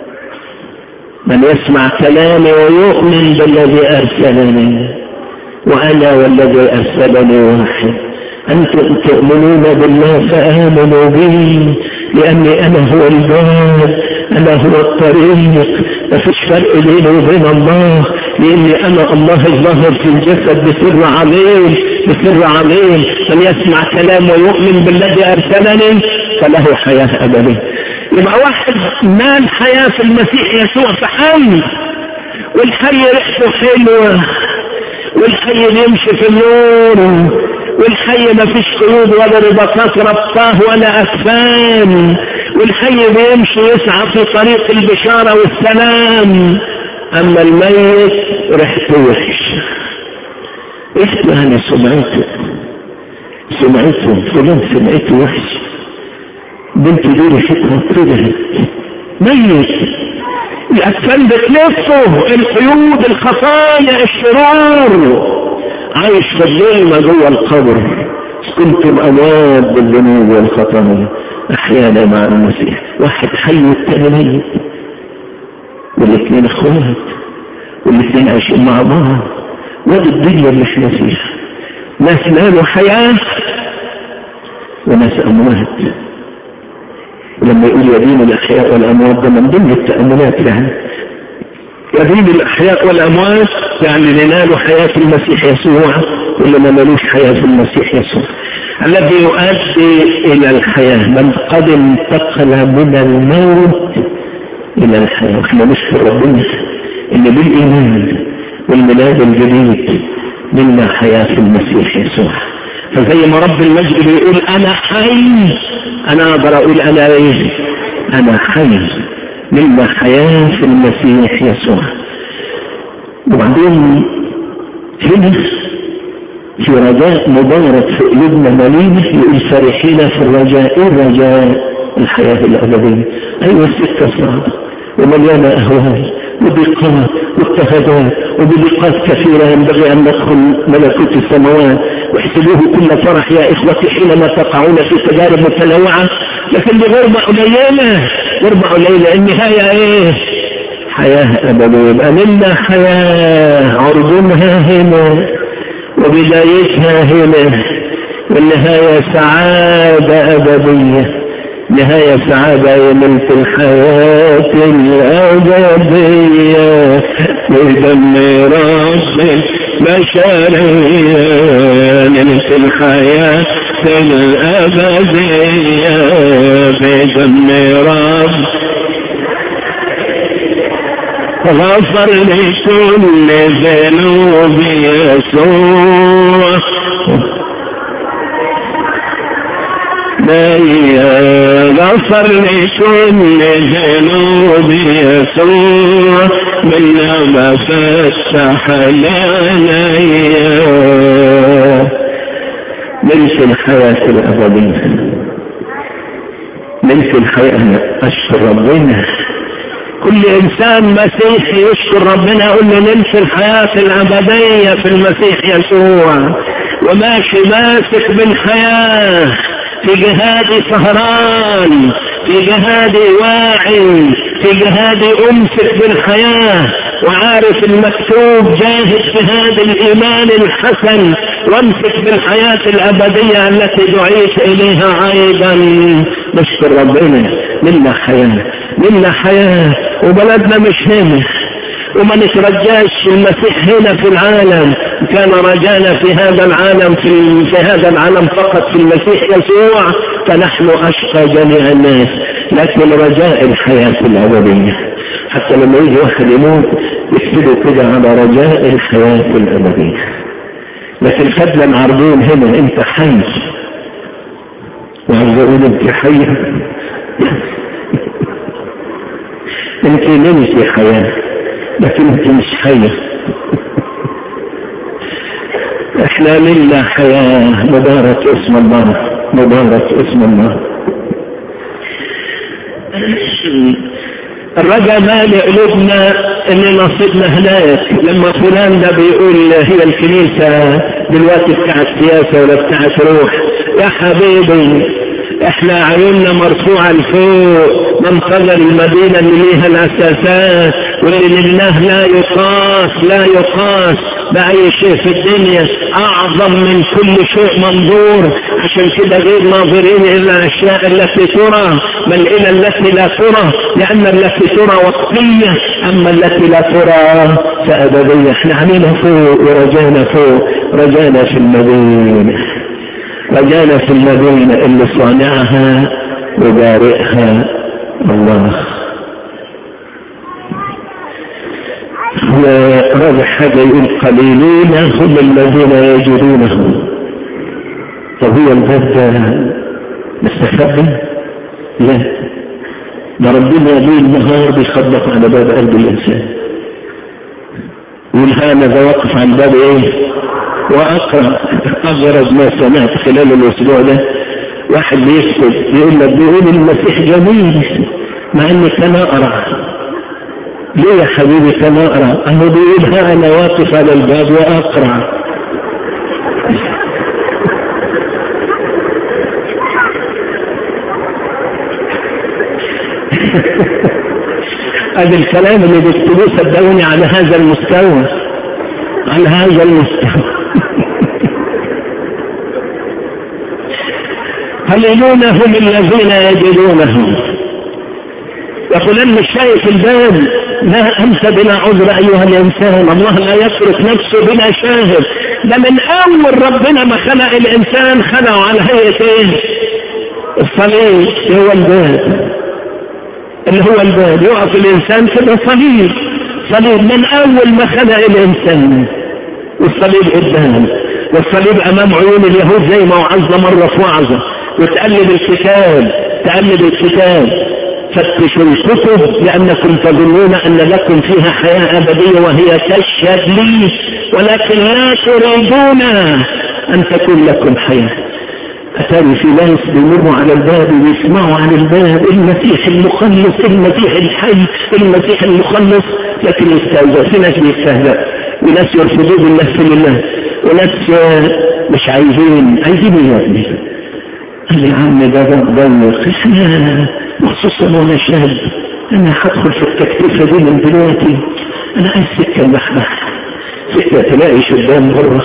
من يسمع كلامي ويؤمن بالذي أرسلني وأنا والذي أرسلني واحد أنتم تؤمنون بالله فآمنوا بي لأني أنا هو الباب أنا هو الطريق ما فيش فرق بيني وبين الله لأني أنا الله الظاهر في الجسد بسر عليه بسر عليه من يسمع كلام ويؤمن بالذي أرسلني فله حياة أبدية يبقى واحد مال حياة في المسيح يسوع فحي والحي ريحته حلوة والحي بيمشي في النور والحي ما فيش قيود ولا رباطات ربطاه ولا أكفان والحي بيمشي يسعى في طريق البشارة والسلام أما الميت ريحته وحش إيش يعني سمعته سمعته فلان سمعته وحش بنت دي ريحتها طلعت ميت الأكفان بتلفه القيود الخطايا الشرور عايش في الظلمة جوه القبر كنتم أموات بالذنوب والخطايا أحيانا مع المسيح واحد حي والتاني ميت والاثنين اخوات والاثنين عايشين مع بعض وادي الدنيا مش مسيح ناس نالوا حياة وناس أموات ولما يقول يدين الأحياء والأموات ده من ضمن التأملات يعني يدين الأحياء والأموات يعني لنالوا حياة المسيح يسوع واللي ما نالوش حياة المسيح يسوع الذي يؤدي إلى الحياة من قد انتقل من الموت إلى الحياة واحنا نشكر ربنا إن بالإيمان والميلاد الجديد منا حياة في المسيح يسوع فزي ما رب المجد بيقول أنا حي أنا أقدر أقول أنا إيه أنا حي منا حياة في المسيح يسوع وبعدين هنا في رجاء مبارك في قلوبنا مليمة يقول فرحين في الرجاء ايه الرجاء الحياة الأبدية أيوة السكة صعبة ومليانة أهوال وضيقات واضطهادات وبضيقات كثيرة ينبغي أن ندخل ملكوت السماوات واحسبوه كل فرح يا إخوتي حينما تقعون في تجارب متنوعة لكن بغربة قليلة غربة قليلة النهاية إيه حياة أبدية يبقى منا حياة عرضونها هنا وبدايتها هنا والنهاية سعادة أبدية نهاية سعادة ملك الحياة الأبدية بدم رب البشرية ملك الحياة الأبدية بدم رب غفر لكل ذنوب يسوع غفر لكل ذنوب يسوع من ما فتح لنا ملك الحياة الأبدية ملك الحياة أشكر ربنا كل إنسان مسيحي يشكر ربنا يقول له نلف الحياة الأبدية في المسيح يسوع وماشي ماسك بالحياة في جهادي سهران في جهادي واعي في جهادي أمسك بالحياة وعارف المكتوب جاهد جهاد الإيمان الحسن وامسك بالحياة الأبدية التي دعيت إليها أيضا نشكر ربنا لنا حياة لنا حياة وبلدنا مش هنا وما نترجاش المسيح هنا في العالم كان رجانا في هذا العالم في, في هذا العالم فقط في المسيح يسوع فنحن أشقى جميع الناس لكن رجاء الحياة الأبدية حتى لما يجي واحد يموت يكتبوا كده على رجاء الحياة الأبدية لكن فضلا عرضون هنا انت حي وعاوز اقول انت حية انت نمشي حياة لكن انت مش حية احنا لله حياة مبارك اسم الله مبارك اسم الله الرجاء مالي قلوبنا ان نصيبنا هناك لما فلان ده بيقول هي الكنيسة دلوقتي بتاعت سياسة ولا بتاعت روح يا حبيبي احنا عيوننا مرفوعة لفوق منتظر المدينة اللي ليها الاساسات واللي لله لا يقاس لا يقاس بأي شيء في الدنيا أعظم من كل شيء منظور عشان كده غير ناظرين إلى الأشياء التي ترى بل إلى التي لا ترى لأن التي ترى وقتية أما التي لا ترى فأبدية احنا علينا فوق ورجانا فوق رجانا في المدينة رجانا في المدينة اللي صانعها وبارئها الله ورابع حاجة يقول قليلين هم الذين يجدونه طب هو الباب ده مستخبي؟ لا ده ربنا ليل نهار بيخبط على باب قلب الإنسان يقول هذا واقف عن باب ايه؟ وأقرأ أغرب ما سمعت خلال الأسبوع ده واحد بيكتب يقول لك بيقول المسيح جميل مع اني كان اقرا ليه يا حبيبي كان اقرا انا بيقول ها انا واقف على الباب واقرا هذا الكلام اللي بيكتبوه صدقوني على هذا المستوى على هذا المستوى قليلون هم الذين يجدونه يقول ان مش شايف الباب لا انت بلا عذر ايها الانسان الله لا يترك نفسه بلا شاهد ده من اول ربنا ما خلق الانسان خلقه على هيئه ايه الصليب هو الباب اللي هو الباب يقف الانسان كده صليب صليب من اول ما خلق الانسان والصليب قدام والصليب امام عيون اليهود زي ما وعظنا مره في وعظه وتقلب الكتاب تقلب الكتاب فتشوا الكتب لأنكم تظنون أن لكم فيها حياة أبدية وهي تشهد لي ولكن لا تريدون أن تكون لكم حياة أتاري في ناس بيمروا على الباب ويسمعوا عن الباب المسيح المخلص المسيح الحي المسيح المخلص لكن يستهزأ في ناس بيستهزأ وناس يرفضوه بالنفس لله وناس مش عايزين عايزين ايه يا ابني قال لي يا عم ده ضيق احنا وخصوصا وانا شاب انا هدخل في التكلفة دي من دلوقتي انا عايز سكة المحبح سكة تلاقي شبان بره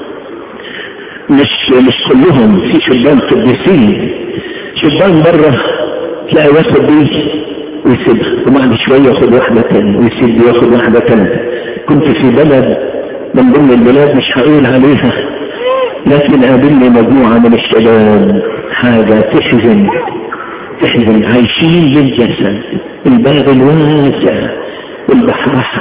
مش مش كلهم في شبان قديسين شبان بره تلاقي واخد دي ويسيبها وبعد شوية ياخد واحدة تانية ويسيب ياخد واحدة تانية كنت في بلد من ضمن البلاد مش هقول عليها لكن قابلني مجموعة من الشباب حاجة تحزن تحزن عايشين للجسد الباب الواسع والبحبحة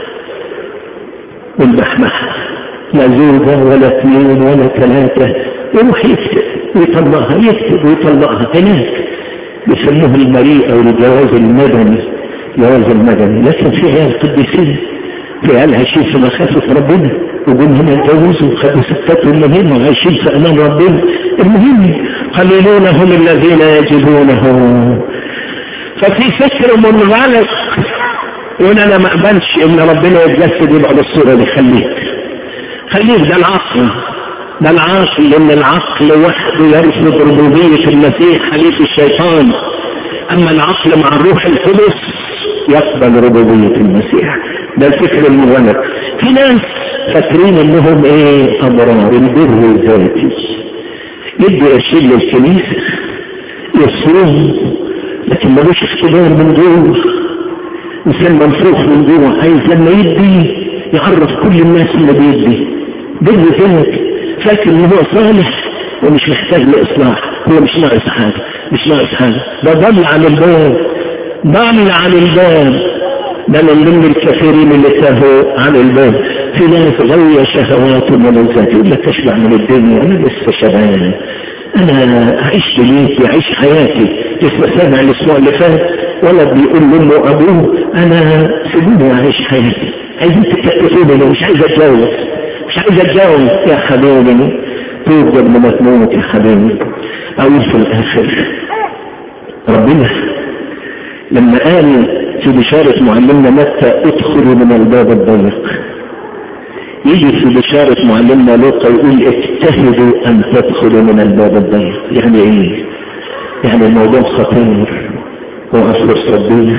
والبحبحة لا زوجة ولا اثنين ولا ثلاثة يروح يكتب ويطلقها يكتب ويطلقها هناك يسموه المريء او الجواز المدني جواز المدني لكن في عيال قديسين في عيال عايشين في مخافة ربنا وجم هنا اتجوزوا خدوا ستاتهم من هنا وعايشين في امان ربنا المهم قليلون هم الذين يجدونه ففي فكر منغلق يقول انا ما اقبلش ان ربنا يتجسد يبقى بالصوره دي خليك خليك ده العقل ده العقل لان العقل وحده يرفض ربوبيه المسيح حليف الشيطان اما العقل مع الروح القدس يقبل ربوبيه المسيح ده الفكر المغلق في ناس فاكرين انهم ايه ابرار البر الذاتي يدي قرشين للكنيسه يصوم لكن ملوش اختبار من جوه انسان منفوخ من جوه عايز لما يدي يعرف كل الناس اللي بيدي بر ذاتي فاكر ان هو صالح ومش محتاج لاصلاح هو مش ناقص حاجه مش ناقص حاجه ده ضل عن الباب ضل عن الباب ده من ضمن الكثيرين اللي تاهوا عن الباب في ناس غوية شهوات وملذات يقول لك اشبع من الدنيا انا لسه شباب انا اعيش دنيتي اعيش حياتي لسه سامع الاسبوع اللي فات ولد بيقول لامه وابوه انا سيبوني اعيش حياتي عايزين تكتفوني مش عايز اتجوز مش عايز اتجوز يا حبيبي توب قبل ما تموت يا حبيبي اقول في الاخر ربنا لما قال في بشارة معلمنا متى ادخلوا من الباب الضيق يجي في بشارة معلمنا لوقا يقول اجتهدوا ان تدخلوا من الباب الضيق يعني ايه يعني الموضوع خطير هو فرصة تضيع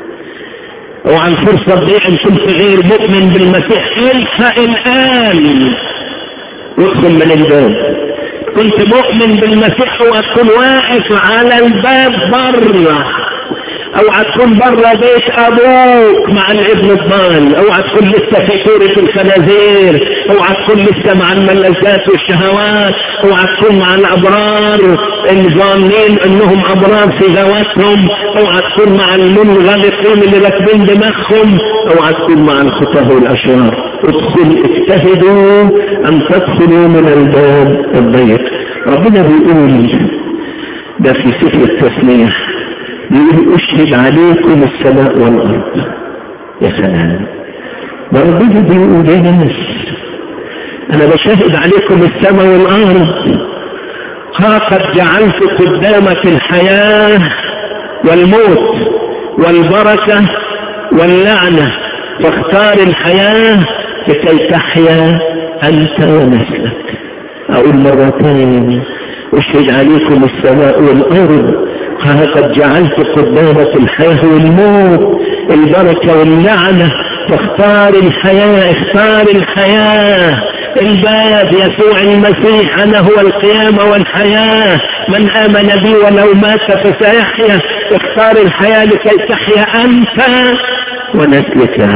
وعن فرصة تضيع ان كنت غير مؤمن بالمسيح الحق الان وادخل من الباب كنت مؤمن بالمسيح وتكون واقف على الباب بره اوعى تكون بره بيت ابوك مع الابن الضال اوعى تكون لسه في كورة الخنازير اوعى تكون لسه مع الملذات والشهوات اوعى تكون مع الابرار الظانين انهم ابرار في ذواتهم اوعى تكون مع المنغلقين اللي راكبين دماغهم اوعى تكون مع الخطاه والاشرار ادخل اجتهدوا ان تدخلوا من الباب الضيق ربنا بيقول ده في سفر التسميه بيقول اشهد عليكم السماء والارض يا سلام ده ربنا بيقول يا ناس انا بشهد عليكم السماء والارض ها قد جعلت قدامك الحياة والموت والبركة واللعنة فاختار الحياة لكي تحيا انت ونسلك اقول مرتين اشهد عليكم السماء والارض ها قد جعلت قدامك الحياة والموت البركة واللعنة فاختار الحياة اختار الحياة الباب يسوع المسيح أنا هو القيامة والحياة من آمن بي ولو مات فسيحيا اختار الحياة لكي تحيا أنت ونسلك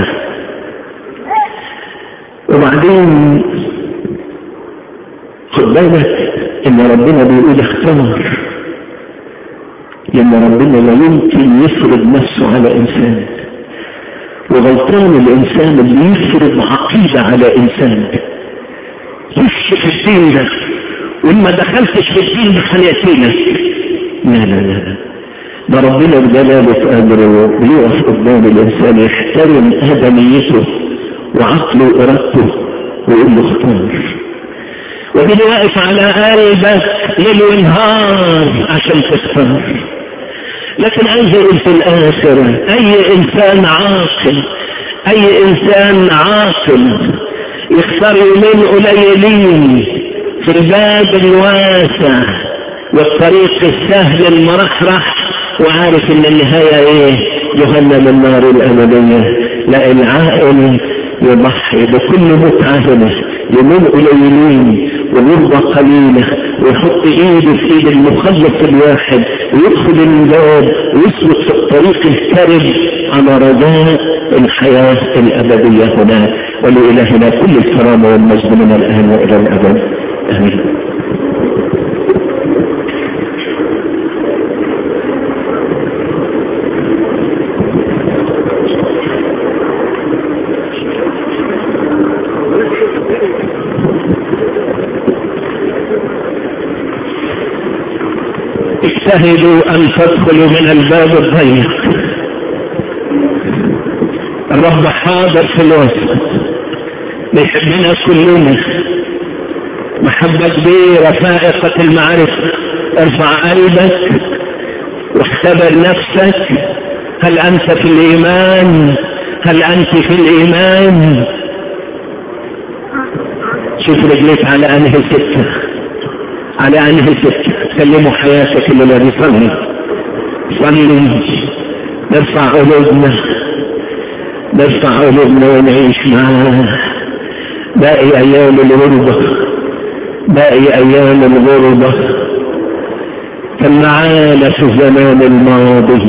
وبعدين خد بالك ان ربنا بيقول اختار لأن ربنا لا يمكن يفرض نفسه على إنسان وغلطان الإنسان اللي يفرض عقيدة على إنسان خش في الدين ده وإن ما دخلتش في الدين ده هنقتلك لا لا لا ده ربنا بجلاله قادر بيقف قدام الإنسان يحترم آدميته وعقله وإرادته ويقول له اختار وبيجي واقف على قلبك ليل ونهار عشان تختار لكن عايز اقول في الاخر اي انسان عاقل اي انسان عاقل يختار يومين قليلين في الباب الواسع والطريق السهل المرحرح وعارف ان النهاية ايه جهنم النار الابدية لا العاقل يضحي بكل متعة هنا يومين قليلين ونرضى قليلة ويحط ايده في ايد المخلص الواحد ويدخل الباب ويسلك في الطريق الكرب على رجاء الحياة الأبدية هناك ولإلهنا كل الكرامة والمجد من الآن وإلى الأبد آمين اجتهدوا ان تدخلوا من الباب الضيق الرب حاضر في الوسط بيحبنا كلنا محبة كبيرة فائقة المعرفة ارفع قلبك واختبر نفسك هل انت في الايمان هل انت في الايمان شوف رجليك على انهي سكه على انهي سكه تكلموا حياتك اللي لا بيصلي صلي نرفع قلوبنا نرفع قلوبنا ونعيش معاه باقي ايام الغربة باقي ايام الغربة كان معانا في الزمان الماضي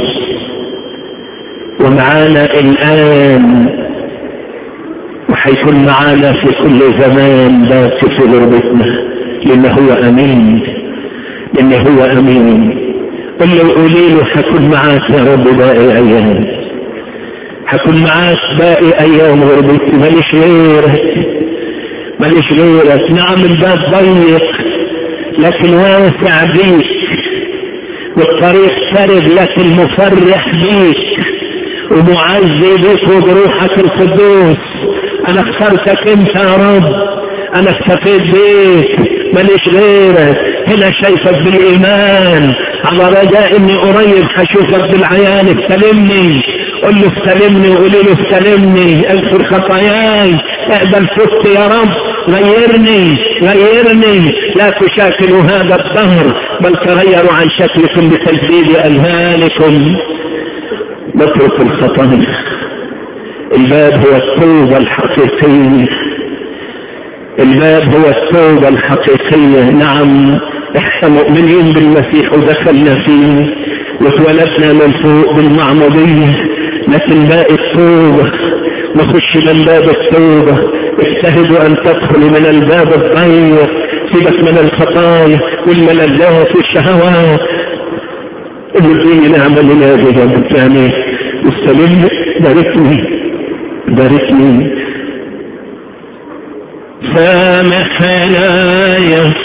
ومعانا الان وحيكون معانا في كل زمان باقي في غربتنا لانه هو امين لانه هو امين قل له قولي له حكون معاك يا رب باقي ايام حكون معاك باقي ايام غربتي ماليش غيرك ماليش غيرك نعم الباب ضيق لكن واسع بيك والطريق سرد لكن مفرح بيك ومعزي بك وبروحك القدوس انا اخترتك انت يا رب انا اكتفيت بيك ماليش غيرك هنا شايفك بالايمان على رجاء اني قريب هشوفك بالعيان استلمني قل له استلمني وقولي له استلمني اغفر خطاياي اقبل فت يا رب غيرني غيرني لا تشاكلوا هذا الدهر بل تغيروا عن شكلكم بتجديد اذهانكم نترك الخطايا الباب هو التوبه الحقيقيه الباب هو التوبة الحقيقية نعم احنا مؤمنين بالمسيح ودخلنا فيه واتولدنا من فوق بالمعمودية لكن باقي التوبة نخش من باب التوبة اجتهدوا ان تدخلوا من الباب الضيق سيبك من الخطايا والملذات والشهوات اللي نعمل هذه الثاني واستلم باركني باركني سامحنا يا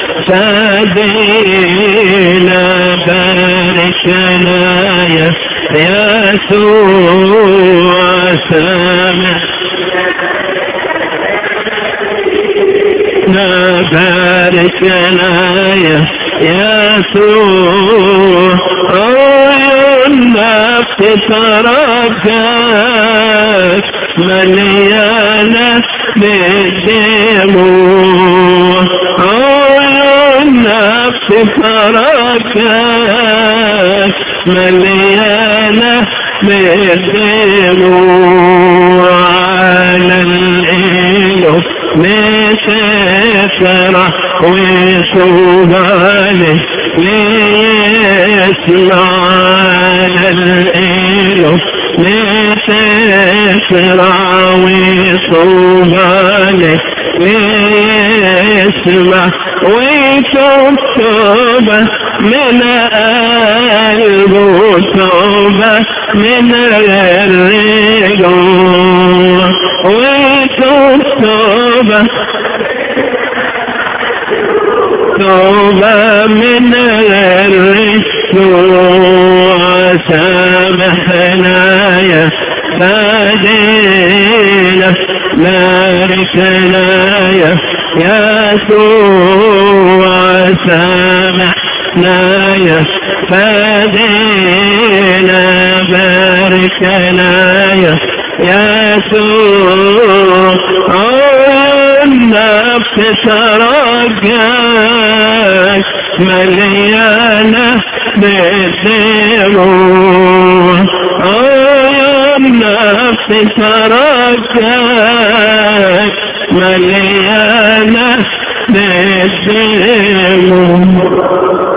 سادينا باركنا يا يسوع سامح باركنا يا يسوع النفس تركت مليانة بالدموع النفس تركت مليانة بالدموع على الإله مسافرة وصوباني ليسمع على الإله مسافرة وصوباني ليسمع وتكتب من قلبه توبة من الرجوع وتكتب توبة من الرجوع سامحنا يا فادينا باركنا يا يسوع سامحنا يا فادينا باركنا يا يسوع النفس ترجاك مليانة بالدموع النفس تركت مليانة بالدموع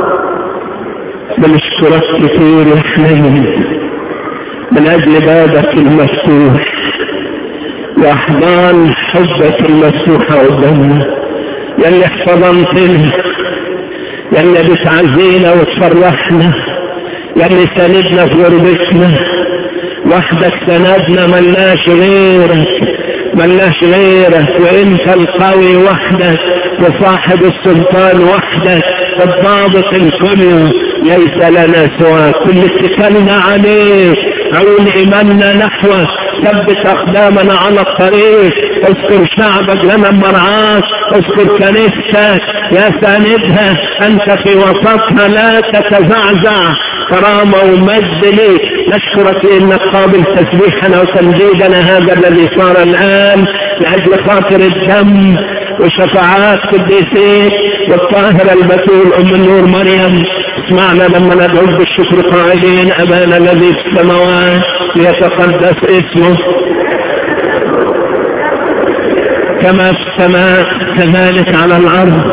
بنشكرك كثير يا حنين من أجل بابك المفتوح وأحضان حبك المفتوحة قدامنا يلي احتضنتنا يلي بتعزينا وتفرحنا يلي سندنا في غربتنا وحدك سندنا ملناش غيرك ملناش غيرك وانت القوي وحدك وصاحب السلطان وحدك الضابط الكل ليس لنا سواك كل اتكلنا عليك عون ايماننا نحوك ثبت اقدامنا على الطريق اذكر شعبك لنا مرعاك اذكر كنيستك يا ساندها انت في وسطها لا تتزعزع كرامة ومجد ليك نشكرك لانك قابل تسبيحنا وتمجيدنا هذا الذي صار الان لاجل خاطر الدم وشفاعات قديسيك والطاهرة البتول ام النور مريم اسمعنا لما ندعو بالشكر قائلين ابانا الذي في السماوات ليتقدس اسمه كما في السماء كذلك على الأرض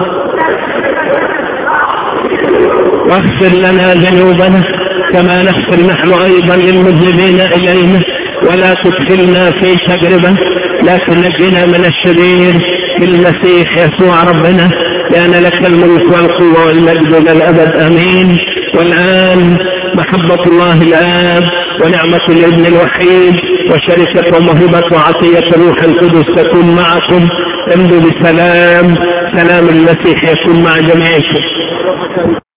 واغفر لنا ذنوبنا كما نغفر نحن أيضا للمذنبين إلينا ولا تدخلنا في تجربة لكن نجنا من الشرير في المسيح يسوع ربنا لأن لك الملك والقوة والمجد إلى الأبد آمين والآن محبة الله الآب ونعمة الابن الوحيد وشركة وموهبة وعطية الروح القدس تكون معكم امضوا بسلام سلام المسيح يكون مع جميعكم